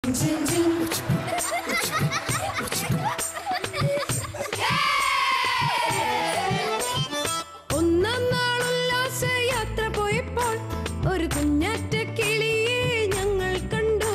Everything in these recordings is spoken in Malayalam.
ഒന്നാം നാൾ ഉല്ലാസ യാത്ര പോയപ്പോൾ ഒരു കുഞ്ഞാറ്റ കിളിയെ ഞങ്ങൾ കണ്ടു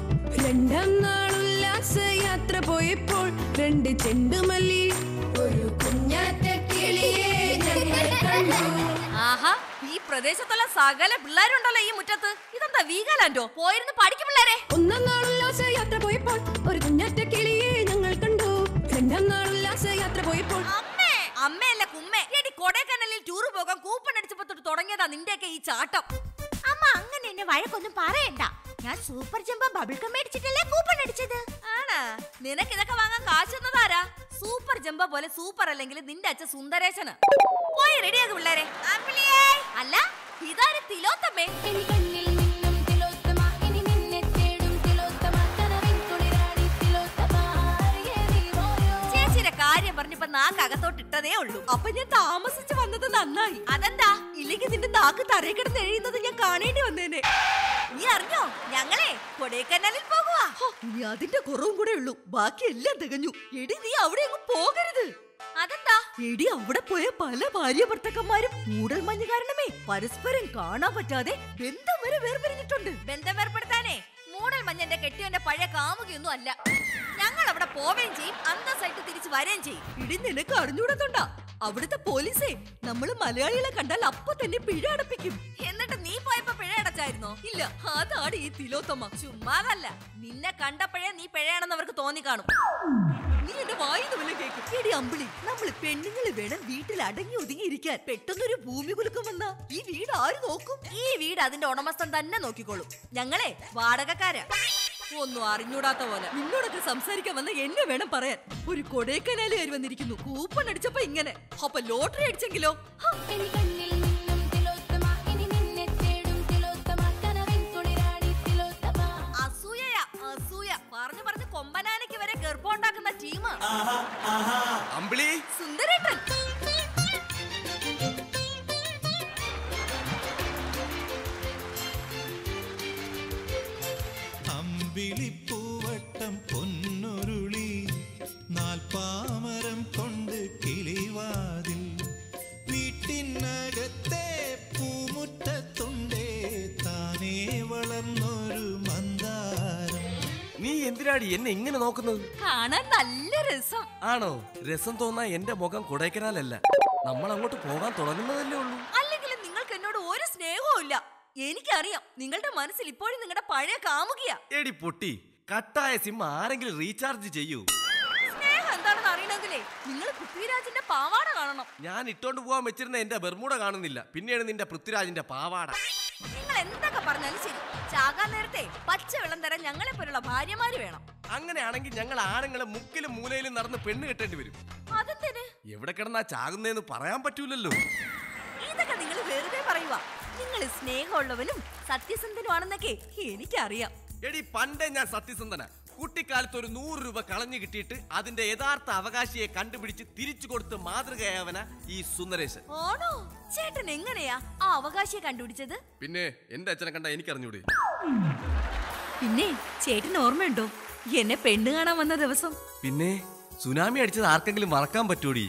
രണ്ടാം നാൾ ഉല്ലാസ യാത്ര പോയപ്പോൾ രണ്ട് ചെണ്ടുമല്ലി ഒരു കുഞ്ഞാറ്റ കിളിയെ ഞങ്ങൾ കണ്ടു ആഹാ ഈ പ്രദേശത്തുള്ള സകല പിള്ളേരുണ്ടല്ലോ ഈ മുറ്റത്ത് ഇതെന്താ വീഗാലാൻഡോ പോയിരുന്ന് പഠിക്കും പിള്ളേരെ ഒന്നാം നാൾ ഉല്ലാസ യാത്ര പോയപ്പോൾ ഒരു കുഞ്ഞാറ്റ കിളിയെ ഞങ്ങൾ കണ്ടു രണ്ടാം നാൾ ഉല്ലാസ യാത്ര പോയപ്പോൾ അമ്മേ അമ്മയല്ല കുമ്മേ എടി കൊടൈക്കനാലിൽ ടൂർ പോകാൻ കൂപ്പൺ അടിച്ചപ്പോ തൊട്ട് തുടങ്ങിയതാ നിന്റെയൊക്കെ ഈ ചാട്ടം അമ്മ അങ്ങനെ എന്നെ വഴക്കൊന്നും പറയണ്ട ഞാൻ സൂപ്പർ ജമ്പ് ബബിൾ ഗം മേടിച്ചിട്ടല്ലേ കൂപ്പൺ അടിച്ചത് ആണാ നിനക്ക് ഇതൊക്കെ വാങ്ങാൻ കാശുന്നതാരാ സൂപ്പർ ജമ്പ പോലെ സൂപ്പർ അല്ലെങ്കിൽ നിന്റെ അച്ഛൻ സുന്ദരേശന് പോയി റെഡിയാക്ക് പിള്ളേരെ അമ്പിളിയേ. അല്ല ഇതാര് തിലോത്തമ്മേ ഇനി കണ്ണിൽ നിന്നും തിലോത്തമ ഇനി നിന്നെ തേടും തിലോത്തമ കനവിൻ കുളിരാടി തിലോത്തമ ആരിയെ നീ പോയോ ചേച്ചിയുടെ കാര്യം പറഞ്ഞപ്പോ നാക്ക് അകത്തോട്ട് ഇട്ടതേ ഉള്ളൂ അപ്പൊ ഞാൻ താമസിച്ച് വന്നത് നന്നായി അതെന്താ ഇല്ലെങ്കിൽ നിന്റെ നാക്ക് തറയിൽ കിടന്ന് എഴുതുന്നത് ഞാൻ കാണേണ്ടി വന്നേനെ നീ അറിഞ്ഞോ ഞങ്ങളെ കൊടൈക്കനാലിൽ പോകുവാ ഹോ, ഇനി അതിന്റെ കുറവും കൂടെ ഉള്ളൂ ബാക്കി എല്ലാം തികഞ്ഞു എടി നീ അവിടെ അങ്ങ് പോകരുത് അതെന്താ എടി അവിടെ പോയ പല ഭാര്യ ഭർത്തക്കന്മാരും മൂടൽ മഞ്ഞ് കാരണമേ പരസ്പരം കാണാൻ പറ്റാതെ ബന്ധം വരെ വേർപിരിഞ്ഞിട്ടുണ്ട് ബന്ധം വേർപ്പെടുത്താനേ മൂടൽ മഞ്ഞന്റെ കെട്ടിയവന്റെ പഴയ കാമുകയൊന്നും അല്ല ഞങ്ങൾ അവിടെ പോവുകയും ചെയ്യും അന്തസ്സായിട്ട് തിരിച്ചു വരികയും ചെയ്യും ഇടി നിനക്ക് അറിഞ്ഞൂടത്തുണ്ടാ അവിടുത്തെ പോലീസേ നമ്മൾ മലയാളികളെ കണ്ടാൽ അപ്പൊ തന്നെ പിഴ അടപ്പിക്കും എന്നിട്ട് നീ പോയപ്പോ പിഴ അടച്ചായിരുന്നോ ഇല്ല അതാണ് ഈ തിലോത്തമ്മ ചുമ്മാതല്ല നിന്നെ കണ്ടപ്പോഴേ നീ പിഴയാണെന്ന് അവർക്ക് തോന്നി കാണും നീ എന്റെ വായിന്ന് വല്ല കേൾക്കും എടി അമ്പിളി നമ്മൾ പെണ്ണുങ്ങൾ വേണം വീട്ടിൽ അടങ്ങി ഒതുങ്ങി ഇരിക്കാൻ പെട്ടെന്നൊരു ഭൂമി കുലുക്കം വന്നാ ഈ വീട് ആര് നോക്കും ഈ വീട് അതിന്റെ ഉടമസ്ഥൻ തന്നെ നോക്കിക്കോളും ഞങ്ങളെ വാടകക്കാരാ ഒന്നും അറിഞ്ഞൂടാത്ത പോലെ നിന്നോടൊക്കെ സംസാരിക്കാൻ വന്ന എന്നെ വേണം പറയാൻ ഒരു കൊടൈക്കനാലുകാർ വന്നിരിക്കുന്നു കൂപ്പൺ അടിച്ചപ്പോ ഇങ്ങനെ അപ്പൊ ലോട്ടറി അടിച്ചെങ്കിലോ ഹ, ഇനി കണ്ണിൽ നിന്നും തിലോത്തമ ഇനി നിന്നെ തേടും തിലോത്തമ കനവിൻ കുളിരാടി തിലോത്തമ അസൂയയാ അസൂയ പറഞ്ഞു പറഞ്ഞ് കൊമ്പനാനയ്ക്ക് വരെ ഗർഭമുണ്ടാക്കുന്ന ടീമാ അമ്പിളി സുന്ദരേട്ടൻ അമ്പിളിപ്പൂവട്ടം പൊന്നുരുളി നാൽപ്പാമരം കൊണ്ട് കിളിവാതിൽ വീട്ടിനകത്തെ പൂമുറ്റത്തുണ്ടേ താനേ വളർന്നൊരു മന്ദാരം നീ എന്തിനാടി എന്നെ ഇങ്ങനെ നോക്കുന്നത് കാണാൻ നല്ല രസം ആണോ രസം തോന്നാ എന്റെ മുഖം കൊടൈക്കനാലല്ല നമ്മൾ അങ്ങോട്ട് പോകാൻ തുടങ്ങുന്നതല്ലേ ഉള്ളൂ അല്ലെങ്കിലും നിങ്ങൾക്ക് എന്നോട് ഒരു സ്നേഹവും ഇല്ല എനിക്കറിയാം നിങ്ങളുടെ മനസ്സിൽ ഇപ്പോഴും നിങ്ങളുടെ പഴയ കാമുകിയാ എടി പൊട്ടി കട്ടായ സിം ആരെങ്കിലും റീചാർജ് ചെയ്യൂ സ്നേഹം എന്താണെന്ന് അറിയണമെങ്കിലേ നിങ്ങൾ പൃഥ്വിരാജിന്റെ പാവാട കാണണം ഞാൻ ഇട്ടോണ്ട് പോകാൻ വെച്ചിരുന്ന എന്റെ ബെർമൂട കാണുന്നില്ല പിന്നെയാണ് നിന്റെ പൃഥ്വിരാജിന്റെ പാവാട നിങ്ങൾ എന്തൊക്കെ പറഞ്ഞാലും ശരി ചാകാൻ നേരത്തെ പച്ച വെള്ളം തരാൻ ഞങ്ങളെ പോലുള്ള ഭാര്യമാര് വേണം അങ്ങനെയാണെങ്കിൽ ഞങ്ങൾ ആണുങ്ങളെ മുക്കിലും മൂലയിലും നടന്ന് പെണ്ണ് കെട്ടേണ്ടി വരും അതെന്തിന് എവിടെ കിടന്നാ ചാകുന്നതെന്ന് പറയാൻ പറ്റൂലല്ലോ ഇതൊക്കെ നിങ്ങൾ വെറുതെ പറയുക നിങ്ങൾ സ്നേഹമുള്ളവനും സത്യസന്ധനുമാണെന്നൊക്കെ എനിക്കറിയാം എടി പണ്ടേ ഞാൻ സത്യസന്ധന കുട്ടിക്കാലത്ത് ഒരു നൂറ് രൂപ കളഞ്ഞു കിട്ടിയിട്ട് അതിന്റെ യഥാർത്ഥ അവകാശിയെ കണ്ടുപിടിച്ച് തിരിച്ചു കൊടുത്ത് മാതൃകയാവന ഈ സുന്ദരേശൻ ആണോ ചേട്ടൻ എങ്ങനെയാ ആ അവകാശിയെ കണ്ടുപിടിച്ചത് പിന്നെ എന്റെ അച്ഛനെ കണ്ട എനിക്കറിഞ്ഞൂടെ പിന്നെ ചേട്ടൻ ഓർമ്മയുണ്ടോ എന്നെ പെണ്ണ് കാണാൻ വന്ന ദിവസം പിന്നെ സുനാമി അടിച്ചത് ആർക്കെങ്കിലും മറക്കാൻ പറ്റൂടി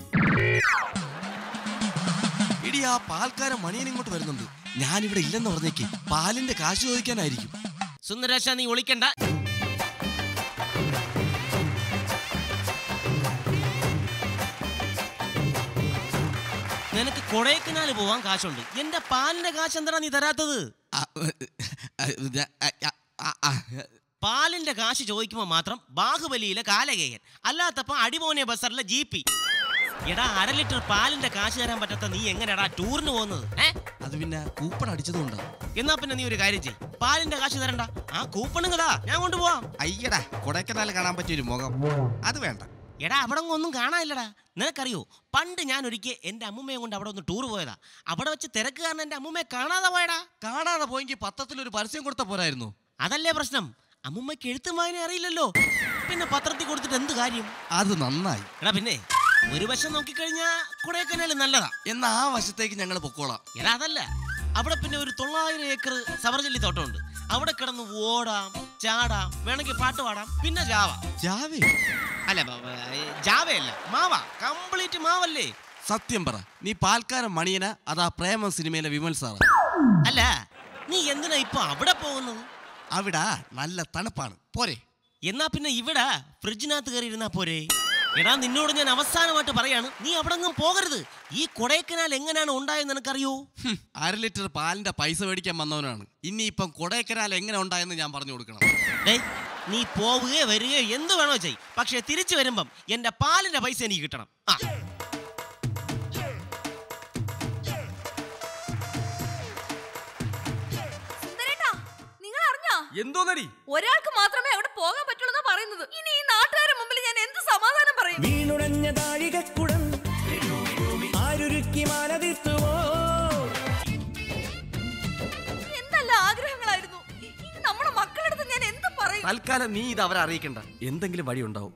എടി ആ പാൽക്കാരൻ മണിയൻ ഇങ്ങോട്ട് വരുന്നുണ്ട് ഞാനിവിടെ ഇല്ലെന്ന് പറഞ്ഞേക്ക് പാലിന്റെ കാശ് ചോദിക്കാനായിരിക്കും സുന്ദരേശ നീ ഒളിക്കണ്ട നിനക്ക് കൊടൈക്കനാല് പോവാൻ കാശുണ്ട് എന്റെ പാലിന്റെ കാശ് എന്താണ് നീ തരാത്തത് ആ, ആ, ഇത്, ആ, ആ, ആ, പാലിന്റെ കാശ് ചോദിക്കുമ്പോൾ മാത്രം ബാഹുബലിയിലെ കാലകേയൻ അല്ലാത്തപ്പോ അടിമോനെ ബസറിലെ ജി പി എടാ അര ലിറ്റർ പാലിന്റെ കാശ് തരാൻ പറ്റാത്ത നീ എങ്ങനെയാടാ ടൂറിന് പോകുന്നത് ഏ അത് പിന്നെ കൂപ്പൺ അടിച്ചതുകൊണ്ട് എന്നാ പിന്നെ നീ ഒരു കാര്യം ചെയ് പാലിന്റെ കാശ് തരണ്ട ആ കൂപ്പണും കഥാ ഞാൻ കൊണ്ടുപോവാം അയ്യടാ കൊടൈക്കനാൽ കാണാൻ പറ്റിയൊരു മുഖം അത് വേണ്ട എടാ അവിടെ ഒന്നും കാണാനില്ലടാ നിനക്കറിയോ പണ്ട് ഞാൻ ഒരിക്കൽ എൻ്റെ അമ്മൂമ്മയെ കൊണ്ട് അവിടെ ഒന്ന് ടൂർ പോയതാ അവിടെ വെച്ച് തിരക്ക് കാരണം എൻ്റെ അമ്മൂമ്മയെ കാണാതെ പോയടാ കാണാതെ പോയെങ്കിൽ പത്രത്തിൽ ഒരു പരസ്യം കൊടുത്ത പോരായിരുന്നു അതല്ലേ പ്രശ്നം അമ്മൂമ്മയ്ക്ക് എഴുത്തും വായന അറിയില്ലല്ലോ പിന്നെ പത്രത്തിൽ കൊടുത്തിട്ട് എന്ത് കാര്യം അത് നന്നായി എടാ പിന്നെ ഒരു വശം നോക്കിക്കഴിഞ്ഞാ കൊടൈക്കനാൽ നല്ലതാ എന്നാ ആ വശത്തേക്ക് ഞങ്ങൾ പൊക്കോളാം എടാ അതല്ല അവിടെ പിന്നെ ഒരു തൊള്ളായിരം ഏക്കർ സബർജല്ലി തോട്ടമുണ്ട് അവിടെ കിടന്ന് ഓടാം ചാടാം വേണമെങ്കിൽ പാട്ട് പാടാം പിന്നെ ജാവ ജാവേ അല്ല ബ- ബ- ഏ, ജാവയല്ല മാവ കംപ്ലീറ്റ് മാവല്ലേ സത്യം പറ നീ പാൽക്കാരൻ മണിയന അതാ പ്രേമം സിനിമയിലെ വിമൽ സാറ അല്ല നീ എന്തിനാ ഇപ്പൊ അവിടെ പോകുന്നത് അവിടെ നല്ല തണുപ്പാണ് പോരെ എന്നാ പിന്നെ ഇവിടെ ഫ്രിഡ്ജിനകത്ത് കയറി ഇരുന്നാ പോരെ എടാ നിന്നോട് ഞാൻ അവസാനമായിട്ട് പറയാണ് നീ അവിടെ ഒന്നും പോകരുത് ഈ കൊടൈക്കനാൽ എങ്ങനെയാണ് ഉണ്ടായെന്ന് നിനക്കറിയോ ഹും, അര ലിറ്റർ പാലിന്റെ പൈസ മേടിക്കാൻ വന്നവനാണ് ഇനി ഇപ്പം കൊടൈക്കനാൽ എങ്ങനെ ഉണ്ടായെന്ന് ഞാൻ പറഞ്ഞു കൊടുക്കണം ഡേയ് നീ പോവുകയോ വരികയോ എന്ത് വേണോ ചെയ് പക്ഷെ തിരിച്ചു വരുമ്പം എന്റെ പാലിന്റെ പൈസ എനിക്ക് കിട്ടണം ആ സുന്ദരേട്ടാ നിങ്ങൾ അറിഞ്ഞോ എന്തോന്നടി ഒരാൾക്ക് മാത്രമേ അവിടെ പോകാൻ പറ്റുള്ളൂ പറയുന്നത് ഇനി ഈ നാട്ടുകാരുടെ മുമ്പിൽ ഞാൻ എന്ത് സമാധാനം പറയും വീണുടഞ്ഞ താഴികക്കുടം ആരുരുക്കി മാലതിർത്തുവോ എന്തല്ല ആഗ്രഹങ്ങളായിരുന്നു ഇനി നമ്മുടെ മക്കളടുത്ത് ഞാൻ എന്ത് പറയും തൽക്കാലം നീ ഇത് അവരെ അറിയിക്കണ്ട എന്തെങ്കിലും വഴി ഉണ്ടാവും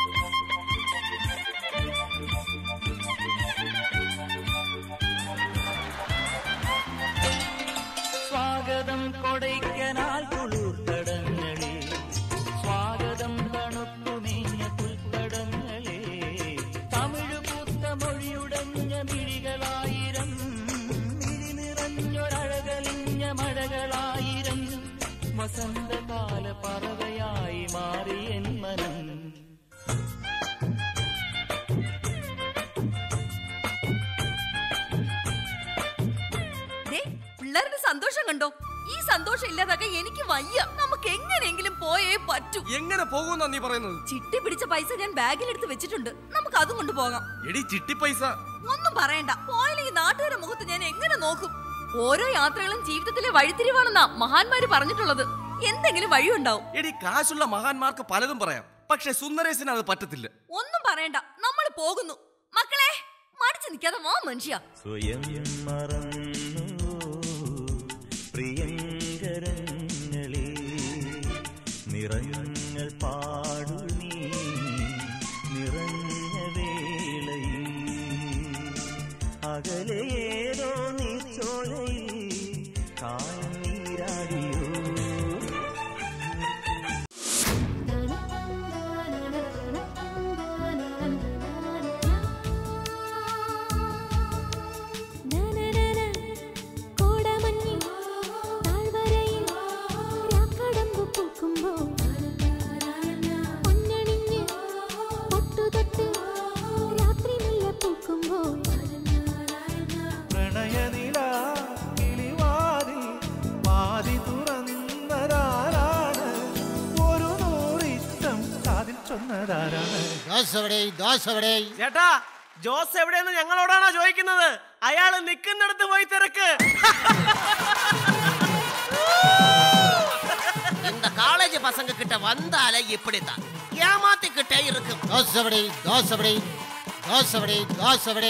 സ്വാഗതം കൊടൈക്കനാൽ കുളിർത്തടങ്ങളെ സ്വാഗതം തണുപ്പുമേഞ്ഞ പുൽത്തടങ്ങളെ തമിഴ് പൂത്ത മൊഴിയുടഞ്ഞ മിഴികളായിരം മിഴി നിറഞ്ഞൊരഴകലിഞ്ഞ മഴകളായിരം വസന്തകാല പറവയായി മാറിയൻ മനം ദേ, പിള്ളേരുടെ സന്തോഷം കണ്ടോ ഈ സന്തോഷം ഇല്ലാതാക്കാൻ എനിക്ക് വയ്യ നമുക്ക് എങ്ങനെയെങ്കിലും പോയേ പറ്റൂ എങ്ങനെ പോകുമെന്നാ നീ പറയുന്നത് ചിട്ടി പിടിച്ച പൈസ ഞാൻ ബാഗിലെടുത്ത് വെച്ചിട്ടുണ്ട് നമുക്ക് അതും കൊണ്ടുപോകാം എടി ചിട്ടി പൈസ ഒന്നും പറയണ്ട പോയാലെങ്കിൽ നാട്ടുകാരുടെ മുഖത്ത് ഞാൻ എങ്ങനെ നോക്കും ഓരോ യാത്രകളും ജീവിതത്തിലെ വഴിത്തിരിവാണെന്നാ മഹാന്മാര് പറഞ്ഞിട്ടുള്ളത് എന്തെങ്കിലും വഴിയുണ്ടാവും എടി കാശുള്ള മഹാന്മാർക്ക് പലതും പറയാം പക്ഷെ സുന്ദരേശന് അത് പറ്റത്തില്ല ഒന്നും പറയണ്ട നമ്മൾ പോകുന്നു മക്കളെ മടിച്ചു നിൽക്കാതെ വാ മനുഷ്യ സ്വയം മറന്നു പ്രിയങ്കരങ്ങളെ നിറങ്ങൾ പാടു നീ നിറഞ്ഞ വേളയിൽ അകലേതോ നീ ചോലയിൽ കായം നീരാടിയോ കോടമഞ്ഞിൽ താഴ്വരയിൽ രാക്കടമ്പ് പൂക്കുമ്പോൾ പൊന്നണിഞ്ഞ് പൊട്ടുതൊട്ട് രാത്രി മെല്ലെ പൂക്കുമ്പോൾ പ്രണയനില കിളിവാതിൽ വാതി തുറന്നതാരാണ് ഒരു നൂറിഷ്ടം കാതിൽ ചൊന്നതാരാണ് ചേട്ടാ ജോസ് എവിടെയെന്ന് ഞങ്ങളോടാണോ ചോദിക്കുന്നത് അയാള് നിൽക്കുന്നിടത്ത് പോയി തിരക്ക് இந்த காலேஜ் பசங்க கிட்ட வந்தாலே இப்படித்தான் ஏமாத்திக்கிட்டே இருக்கும் தோசைவடை தோசைவடை தோசைவடை தோசைவடை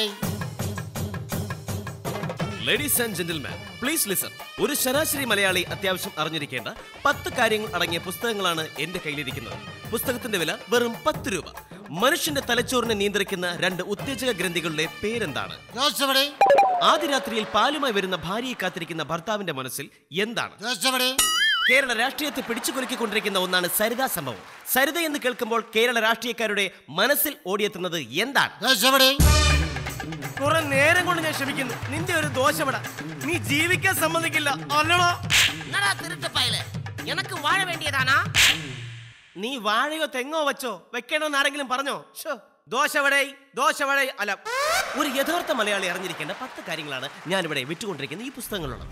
ladies and gentleman please listen ഒരു ശരാശരി മലയാളി അത്യാവശ്യം അറിഞ്ഞിരിക്കേണ്ട പത്ത് കാര്യങ്ങൾ അടങ്ങിയ പുസ്തകങ്ങളാണ് എന്റെ കയ്യിലിരിക്കുന്നത് പുസ്തകത്തിന്റെ വില വെറും പത്ത് രൂപ മനുഷ്യന്റെ തലച്ചോറിനെ നിയന്ത്രിക്കുന്ന രണ്ട് ഉത്തേജക ഗ്രന്ഥികളുടെ പേരെന്താണ് தோசைவடை ആദ്യ രാത്രിയിൽ പാലുമായി വരുന്ന ഭാര്യയെ കാത്തിരിക്കുന്ന ഭർത്താവിന്റെ മനസ്സിൽ എന്താണ് தோசைவடை കേരള രാഷ്ട്രീയത്തെ പിടിച്ചുകൊലുക്കിക്കൊണ്ടിരിക്കുന്ന ഒന്നാണ് സരിതാ സംഭവം സരിത എന്ന് കേൾക്കുമ്പോൾ കേരള രാഷ്ട്രീയക്കാരുടെ മനസ്സിൽ ഓടിയെത്തുന്നത് എന്താണ് தோசைவடை കുറെ നേരം കൊണ്ട് ഞാൻ ക്ഷമിക്കുന്നു നിന്റെ ഒരു ദോഷപ്പെട നീ ജീവിക്കാൻ സമ്മതിക്കില്ല അല്ലണോ என்னடா திருட்டு பயல எனக்கு வாழ வேண்டியதானா നീ വാഴയോ തെങ്ങോ വെച്ചോ വെക്കണമെന്ന് ആരെങ്കിലും പറഞ്ഞോ ഷോ ദോശവടൈ ദോശവടൈ അല്ല ഒരു യഥാർത്ഥ മലയാളി അറിഞ്ഞിരിക്കേണ്ട പത്ത് കാര്യങ്ങളാണ് ഞാനിവിടെ വിറ്റുകൊണ്ടിരിക്കുന്ന ഈ പുസ്തകങ്ങളുള്ളത്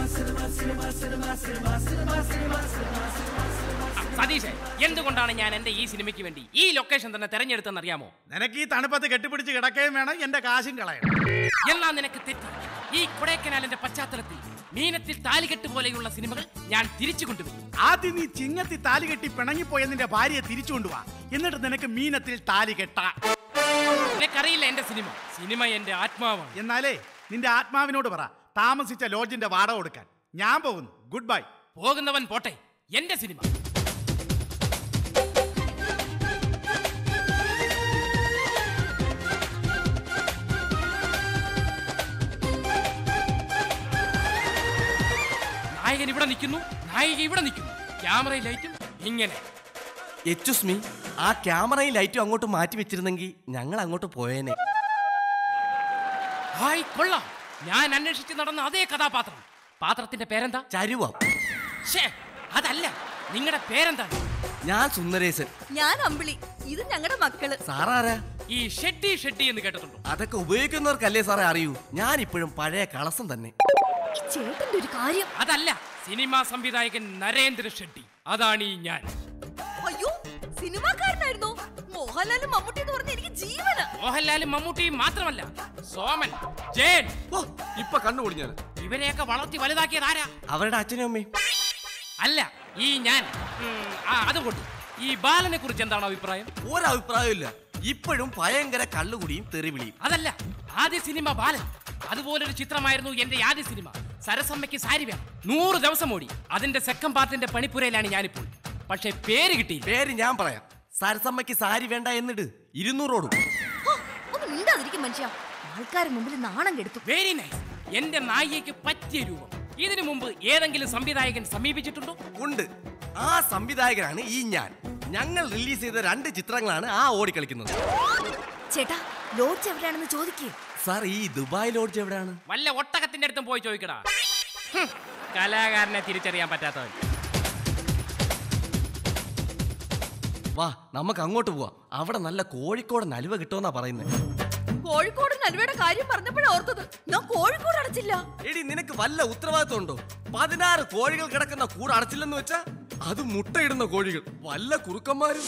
സതീഷ് എന്തുകൊണ്ടാണ് ഞാൻ എന്റെ ഈ സിനിമയ്ക്ക് വേണ്ടി ഈ ലൊക്കേഷൻ തന്നെ തെരഞ്ഞെടുത്തെന്ന് അറിയാമോ നിനക്ക് ഈ തണുപ്പത്ത് കെട്ടിപ്പിടിച്ച് കിടക്കുകയും വേണം എന്റെ കാശും കളയണം എന്നാ നിനക്ക് തെറ്റി ഈ കൊടൈക്കനാലിന്റെ പശ്ചാത്തലത്തിൽ മീനത്തിൽ താലികെട്ട് പോലെയുള്ള സിനിമകൾ ഞാൻ തിരിച്ചു കൊണ്ടുവരും ആദ്യം നീ ചിങ്ങത്തി താലി കെട്ടി പിണങ്ങിപ്പോയ നിന്റെ ഭാര്യയെ തിരിച്ചു കൊണ്ടുവാ എന്നിട്ട് നിനക്ക് മീനത്തിൽ താലി കെട്ടാ നിനക്കറിയില്ല എന്റെ സിനിമ സിനിമ എന്റെ ആത്മാവാണ് എന്നാലേ നിന്റെ ആത്മാവിനോട് പറ താമസിച്ച ലോഡ്ജിന്റെ വാടക കൊടുക്കാൻ ഞാൻ പോകുന്നു ഗുഡ് ബൈ പോകുന്നവൻ പോട്ടെ എന്റെ സിനിമ നായകൻ ഇവിടെ നിൽക്കുന്നു നായിക ഇവിടെ നിൽക്കുന്നു ക്യാമറയിൽ ലൈറ്റും ഇങ്ങനെ എച്ചുസ് മീ ആ ക്യാമറയും ലൈറ്റും അങ്ങോട്ട് മാറ്റി വെച്ചിരുന്നെങ്കിൽ ഞങ്ങൾ അങ്ങോട്ട് പോയേനെ ഹായ് കൊള്ളാം ഞാൻ അന്വേഷിച്ച് നടന്ന അതേ കഥാപാത്രം പാത്രത്തിന്റെ പേരെന്താ ചരുവം ഷേ അതല്ല നിങ്ങളുടെ പേരെന്താണ് ഞാൻ സുന്ദരേശൻ ഞാൻ അമ്പിളി ഇത് ഞങ്ങളുടെ മക്കള് സാറാരാ ഈ ഷെഡ്ഡി ഷെഡ്ഡി എന്ന് കേട്ടിട്ടുണ്ടോ അതൊക്കെ ഉപയോഗിക്കുന്നവർക്കല്ലേ സാറേ അറിയൂ ഞാൻ ഇപ്പോഴും പഴയ കളസം തന്നെ ഈ ചേട്ടന്റെ ഒരു കാര്യം അതല്ല സിനിമാ സംവിധായകൻ നരേന്ദ്ര ഷെഡ്ഡി അതാണ് ഈ ഞാൻ അയ്യോ സിനിമാക്കാരനായിരുന്നോ മോഹൻലാലും മമ്മൂട്ടി എന്ന് പറഞ്ഞ എനിക്ക് ജീവന മോഹൻലാലും മമ്മൂട്ടിയും മാത്രമല്ല സോമൻ ജയൻ ഓ ഇപ്പൊ കണ്ണുകൂടി ഞാൻ ഇവരെയൊക്കെ വളർത്തി വലുതാക്കിയത് ആരാ അവരുടെ അച്ഛനും അമ്മയും അല്ല ഈ ഞാൻ ഉം, ആ അതുകൊണ്ട് ഈ ബാലനെ കുറിച്ച് എന്താണ് അഭിപ്രായം ഒരഭിപ്രായമില്ല ഇപ്പോഴും ഭയങ്കര കള്ളുകുടിയും തെറിവിളിയും അതല്ല ആദ്യ സിനിമ ബാലൻ അതുപോലൊരു ചിത്രമായിരുന്നു എന്റെ ആദ്യ സിനിമ സരസമ്മയ്ക്ക് സാരി വേണം നൂറ് ദിവസം ഓടി അതിന്റെ സെക്കൻഡ് പാർട്ടിന്റെ പണിപ്പുരയിലാണ് ഞാനിപ്പോൾ പക്ഷെ പേര് കിട്ടിയില്ല പേര് ഞാൻ പറയാം സരസമ്മയ്ക്ക് സാരി വേണ്ട എന്നിട്ട് ഇരുന്നൂറോടും ഒന്ന് മിണ്ടാതിരിക്കും മനുഷ്യ ആൾക്കാരുടെ മുമ്പിൽ നാണം കെടുത്തു വെരി നൈസ് എന്റെ നായികയ്ക്ക് പറ്റിയ രൂപം ഇതിനു മുമ്പ് ഏതെങ്കിലും സംവിധായകൻ സമീപിച്ചിട്ടുണ്ടോ ഉണ്ട് ആ സംവിധായകനാണ് ഈ ഞാൻ ഞങ്ങൾ റിലീസ് ചെയ്ത രണ്ട് ചിത്രങ്ങളാണ് ആ ഓടിക്കളിക്കുന്നത് ചേട്ടാ ലോഡ്ജ് എവിടെയാണെന്ന് ചോദിക്കേ സാർ ഈ ദുബായ് ലോഡ്ജ് എവിടെയാണ് വല്ല ഒട്ടകത്തിന്റെ അടുത്തും പോയി ചോദിക്കടാ ഹും, കലാകാരനെ തിരിച്ചറിയാൻ പറ്റാത്തവൻ വാ നമുക്ക് അങ്ങോട്ട് പോവാം അവിടെ നല്ല കോഴിക്കോടൻ അലുവ കിട്ടുമെന്നാ പറയുന്നത് കോഴിക്കോട് നലുവയുടെ കാര്യം പറഞ്ഞപ്പോഴാ ഓർത്തത് ഞാൻ കോഴിക്കോട് അടച്ചില്ല എടി നിനക്ക് വല്ല ഉത്തരവാദിത്വം ഉണ്ടോ പതിനാറ് കോഴികൾ കിടക്കുന്ന കൂട് അടച്ചില്ലെന്ന് വെച്ചാ അത് മുട്ടയിടുന്ന കോഴികൾ വല്ല കുറുക്കന്മാരും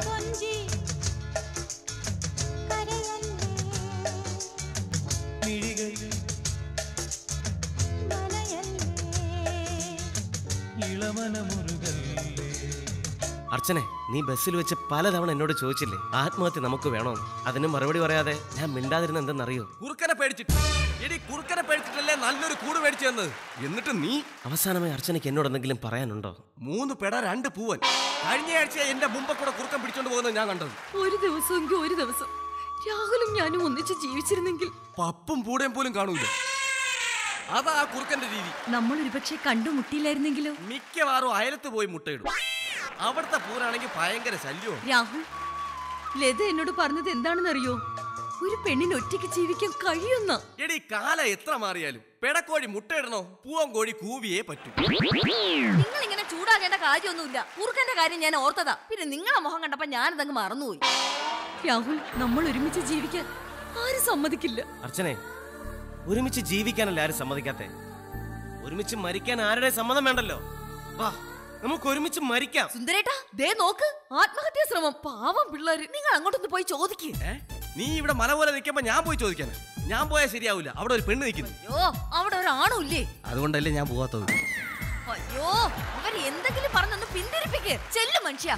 അർച്ചനെ നീ ബസ്സിൽ വെച്ച് പലതവണ എന്നോട് ചോദിച്ചില്ലേ ആത്മഹത്യ നമുക്ക് വേണോന്ന് അതിന് മറുപടി പറയാതെ ഞാൻ മിണ്ടാതിരുന്ന എന്തെന്നറിയോ കുറുക്കനെ പേടിച്ചിട്ട് എടി കുറുക്കനെ പേടിച്ചിട്ടല്ലേ നല്ലൊരു കൂട് മേടിച്ചു തന്നത് എന്നിട്ട് നീ അവസാനമായി അർച്ചനയ്ക്ക് എന്നോട് എന്തെങ്കിലും പറയാനുണ്ടോ മൂന്ന് പെട രണ്ട് പൂവൻ കഴിഞ്ഞ ആഴ്ച എന്റെ മുമ്പ് കൂടെ കുറുക്കൻ പിടിച്ചോണ്ട് പോകുന്നത് ഞാൻ കണ്ടത് ഒരു ദിവസമെങ്കിൽ ഒരു ദിവസം രാഹുലും ഞാനും ഒന്നിച്ച് ജീവിച്ചിരുന്നെങ്കിൽ പപ്പും പൂടയും പോലും കാണൂല അതാ ആ കുറുക്കന്റെ രീതി നമ്മൾ ഒരുപക്ഷെ കണ്ടുമുട്ടിയില്ലായിരുന്നെങ്കിലോ മിക്കവാറും അയലത്ത് പോയി മുട്ടയിടും അവിടുത്തെ പൂരാണെങ്കിൽ ഭയങ്കര ശല്യവും രാഹുൽ ലത എന്നോട് പറഞ്ഞത് എന്താണെന്നറിയോ ഒരു പെണ്ണിന് ഒറ്റയ്ക്ക് ജീവിക്കാൻ കഴിയുന്ന എടി കാലം എത്ര മാറിയാലും പെടക്കോഴി മുട്ടയിടണോ പൂവൻ കോഴി കൂവിയേ പറ്റൂ നിങ്ങൾ ഇങ്ങനെ ചൂടാകേണ്ട കാര്യമൊന്നുമില്ല കുറുക്കന്റെ കാര്യം ഞാൻ ഓർത്തതാ പിന്നെ നിങ്ങളെ മുഖം കണ്ടപ്പോ ഞാനിതങ്ങ് മറന്നുപോയി രാഹുൽ നമ്മൾ ഒരുമിച്ച് ജീവിക്കാൻ ആരും സമ്മതിക്കില്ല അർച്ചനെ ഒരുമിച്ച് ജീവിക്കാനല്ല ആരും സമ്മതിക്കാത്തെ ഒരുമിച്ച് മരിക്കാൻ ആരുടെ സമ്മതം വേണ്ടല്ലോ വാ നമുക്ക് ഒരുമിച്ച് മരിക്കാം സുന്ദരേട്ടാ ദേ നോക്ക് ആത്മഹത്യാ ശ്രമം പാവം പിള്ളേര് നിങ്ങൾ അങ്ങോട്ടൊന്ന് പോയി ചോദിക്കേ നീ ഇവിടെ മല പോലെ നിൽക്കുമ്പോ ഞാൻ പോയി ചോദിക്കാനാ ഞാൻ പോയാൽ ശരിയാവില്ല അവിടെ ഒരു പെണ്ണ് നിൽക്കുന്നു അയ്യോ അവിടെ ഒരാണും ഇല്ലേ അതുകൊണ്ടല്ലേ ഞാൻ പോവാത്തത് അയ്യോ അവർ എന്തെങ്കിലും പറഞ്ഞൊന്ന് പിന്തിരിപ്പിക്ക് ചെല്ലു മനുഷ്യ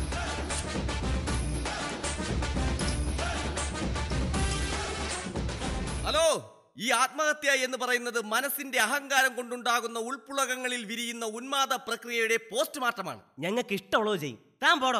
ഹലോ ഈ ആത്മഹത്യ എന്ന് പറയുന്നത് മനസ്സിന്റെ അഹങ്കാരം കൊണ്ടുണ്ടാകുന്ന ഉൾപ്പുളകങ്ങളിൽ വിരിയുന്ന ഉന്മാദ പ്രക്രിയയുടെ പോസ്റ്റ്മോർട്ടമാണ് ഞങ്ങൾക്ക് ഇഷ്ടമുള്ളത് ചെയ്യും താൻ പോടോ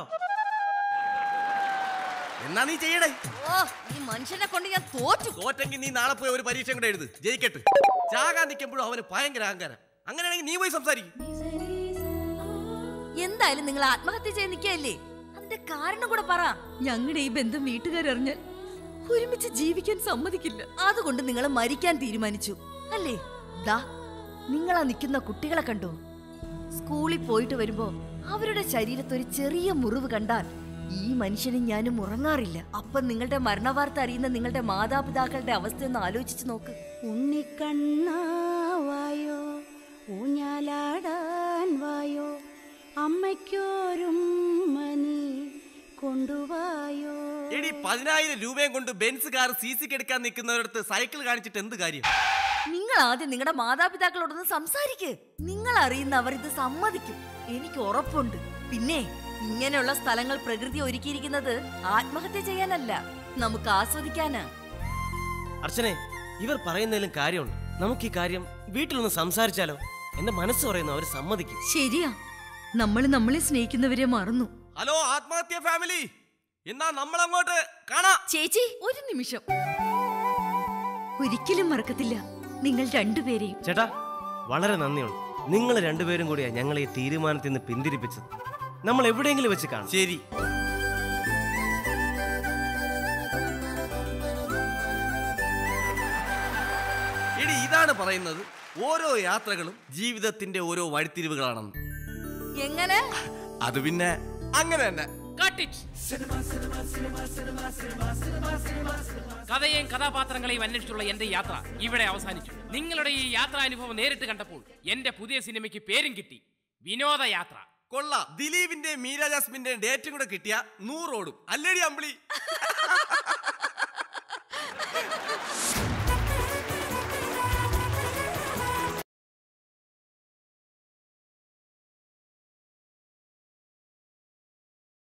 എന്നാ നീ ചെയ്യണേ ഓ ഈ മനുഷ്യനെ കൊണ്ട് ഞാൻ തോറ്റു തോറ്റെങ്കിൽ നീ നാളെ പോയി ഒരു പരീക്ഷ കൂടെ എഴുത് ജയിക്കട്ടെ ചാകാൻ നിൽക്കുമ്പോഴും അവന് ഭയങ്കര അഹങ്കാരം അങ്ങനെയാണെങ്കിൽ നീ പോയി സംസാരിക്കും എന്തായാലും നിങ്ങൾ ആത്മഹത്യ ചെയ്ത് നിൽക്കല്ലേ അതിന്റെ കാരണം കൂടെ പറ ഞങ്ങളുടെ ഈ ബന്ധം വീട്ടുകാരറിഞ്ഞാൽ ഒരുമിച്ച് ജീവിക്കാൻ സമ്മതിക്കില്ല അതുകൊണ്ട് നിങ്ങൾ മരിക്കാൻ തീരുമാനിച്ചു അല്ലേ ദാ നിങ്ങളാ നിൽക്കുന്ന കുട്ടികളെ കണ്ടോ സ്കൂളിൽ പോയിട്ട് വരുമ്പോ അവരുടെ ശരീരത്ത് ഒരു ചെറിയ മുറിവ് കണ്ടാൽ ഈ മനുഷ്യനും ഞാനും ഉറങ്ങാറില്ല അപ്പൊ നിങ്ങളുടെ മരണവാർത്ത അറിയുന്ന നിങ്ങളുടെ മാതാപിതാക്കളുടെ അവസ്ഥ ഒന്ന് ആലോചിച്ച് നോക്ക് ഉണ്ണിക്കണ്ണാവായോ ഊഞ്ഞാലാടാൻ വായോ അമ്മയ്ക്കോരും മണി കൊണ്ടുവായോ എടി പതിനായിരം രൂപയും കൊണ്ട് ബെൻസ് കാർ സി സിക്ക് എടുക്കാൻ നിൽക്കുന്നവരടുത്ത് സൈക്കിൾ കാണിച്ചിട്ട് എന്ത് കാര്യം നിങ്ങൾ ആദ്യം നിങ്ങളുടെ മാതാപിതാക്കളോടൊന്ന് സംസാരിക്ക് നിങ്ങൾ അറിയുന്ന അവർ ഇത് സമ്മതിക്കും എനിക്ക് ഉറപ്പുണ്ട് പിന്നെ ഇങ്ങനെയുള്ള സ്ഥലങ്ങൾ പ്രകൃതി ഒരുക്കിയിരിക്കുന്നത് ആത്മഹത്യ ചെയ്യാനല്ല നമുക്ക് ആസ്വദിക്കാനാ അർച്ചനെ ഇവർ പറയുന്നതിലും കാര്യമുണ്ട് നമുക്ക് ഈ കാര്യം വീട്ടിലൊന്ന് സംസാരിച്ചാലോ എന്റെ മനസ്സ് പറയുന്നു അവർ സമ്മതിക്കും ശരിയാ നമ്മൾ നമ്മളെ സ്നേഹിക്കുന്നവരെ മറന്നു ഹലോ ആത്മഹത്യ ഫാമിലി എന്നാ നമ്മൾ അങ്ങോട്ട് കാണാം ചേച്ചി ഒരു നിമിഷം ഒരിക്കലും മറക്കത്തില്ല നിങ്ങൾ രണ്ടുപേരെയും ചേട്ടാ വളരെ നന്ദിയുണ്ട് നിങ്ങൾ രണ്ടുപേരും കൂടിയാ ഞങ്ങൾ ഈ തീരുമാനത്തിൽ നിന്ന് പിന്തിരിപ്പിച്ചത് നമ്മൾ എവിടെയെങ്കിലും വെച്ച് കാണും ശരി എടി ഇതാണ് പറയുന്നത് ഓരോ യാത്രകളും ജീവിതത്തിന്റെ ഓരോ വഴിത്തിരിവുകളാണെന്ന് എങ്ങനെ അത് പിന്നെ അങ്ങനെ തന്നെ Cut it. കഥയെയും കഥാപാത്രങ്ങളെയും അന്വേഷിച്ചുള്ള എന്റെ യാത്ര ഇവിടെ അവസാനിച്ചു നിങ്ങളുടെ ഈ യാത്രാനുഭവം നേരിട്ട് കണ്ടപ്പോൾ എന്റെ പുതിയ സിനിമയ്ക്ക് പേരും കിട്ടി വിനോദയാത്ര കൊള്ളാം ദിലീപിന്റെ മീര ജാസ്മിന്റെ ഡേറ്റും കൂടെ കിട്ടിയ നൂറോടും അല്ലേടി അമ്പിളി